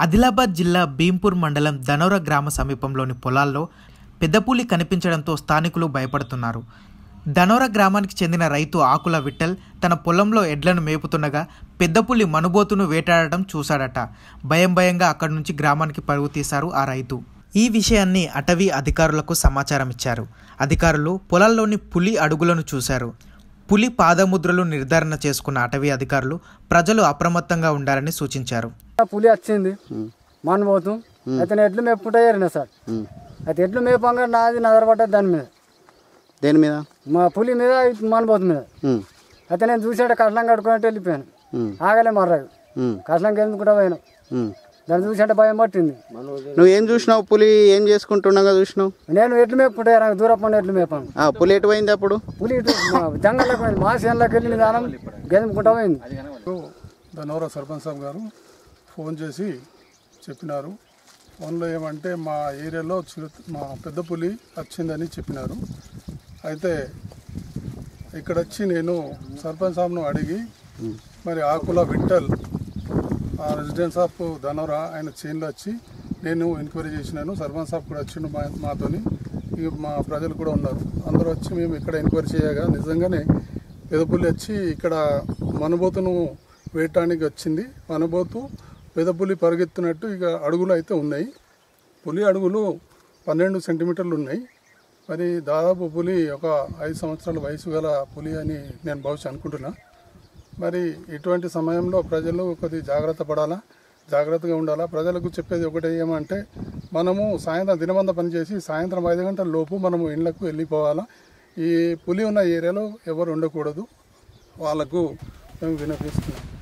ఆదిలాబాద్ జిల్లా భీంపూర్ మండలం ధనోర గ్రామ సమీపంలోని పొలాల్లో పెద్దపులి కనిపించడంతో స్థానికులు భయపడుతున్నారు ధనోర గ్రామానికి చెందిన రైతు ఆకుల విఠల్ తన పొలంలో ఎడ్లను మేపుతుండగా పెద్దపులి మనుబోతును వేటాడటం చూశాడట భయం భయంగా అక్కడి నుంచి గ్రామానికి పరుగు తీశారు ఆ రైతు ఈ విషయాన్ని అటవీ అధికారులకు సమాచారం ఇచ్చారు అధికారులు పొలాల్లోని పులి అడుగులను చూశారు పులి పాదముద్రలు నిర్ధారణ చేసుకున్న అటవీ అధికారులు ప్రజలు అప్రమత్తంగా ఉండాలని సూచించారు పులి వచ్చింది మనబోతు అయితే నేను ఎడ్లు మేపుకుంటా ఏరినా సార్ ఉమ్. అయితే ఎడ్లు మేపంగా నాది నదరపడ్డది దాని మీద దేని మీద మా పులి మీద మనబోతు మీద ఉమ్. అయితే నేను చూసాడు కట్లం కట్టుకున్నట్టు వెళ్ళిపోయాను ఉమ్. ఆగలే మర్రాడు ఉమ్. కట్లంకి ఎందుకుంటా పోయాను ఉమ్. దాన్ని చూసంటే భయం పట్టింది నువ్వు ఏం చూసినావు పులి ఏం చేసుకుంటుండగా చూసినావు నేను ఎడ్లు మేపుకుంటా ఏరాను దూరం పండు ఎడ్లు మేపాను ఆ పులి ఎటు పోయింది అప్పుడు పులి ఇటు మా జంగల్లోకి పోయింది మా చేనులోకి వెళ్ళిన దానం గెలుపుకుంటా పోయింది ధనోరా సర్పంచ్ సాబ్ గారు ఫోన్ చేసి చెప్పినారు ఫోన్లో ఏమంటే మా ఏరియాలో చిరు మా పెద్ద పులి వచ్చిందని చెప్పినారు అయితే ఇక్కడ వచ్చి నేను సర్పంచ్ సాబ్ను అడిగి మరి ఆకుల విఠల్ ఆ రెసిడెన్స్ ఆఫ్ ధనోరా ఆయన చేనులో వచ్చి నేను ఎంక్వైరీ చేసినాను సర్పంచ్ సాబ్ కూడా వచ్చిండు మా మాతోని ఇక మా ప్రజలు కూడా ఉన్నారు అందరూ వచ్చి మేము ఇక్కడ ఎంక్వైరీ చేయగా నిజంగానే పెదపులి వచ్చి ఇక్కడ మనబోతును వేయటానికి వచ్చింది మనబోతు పెదపులి పరిగెత్తినట్టు ఇక అడుగులు అయితే ఉన్నాయి పులి అడుగులు పన్నెండు సెంటీమీటర్లు ఉన్నాయి మరి దాదాపు పులి ఒక ఐదు సంవత్సరాల వయసు గల పులి అని నేను బహుశా అనుకుంటున్నా మరి ఇటువంటి సమయంలో ప్రజలు కొద్ది జాగ్రత్త పడాలా జాగ్రత్తగా ఉండాలా ప్రజలకు చెప్పేది ఒకటే ఏమంటే మనము సాయంత్రం దినమంతా పనిచేసి సాయంత్రం ఐదు గంటల లోపు మనము ఇళ్లకు వెళ్ళిపోవాలా ఈ పులి ఉన్న ఏరియాలో ఎవరు ఉండకూడదు వాళ్ళకు మేము వినపిస్తున్నాం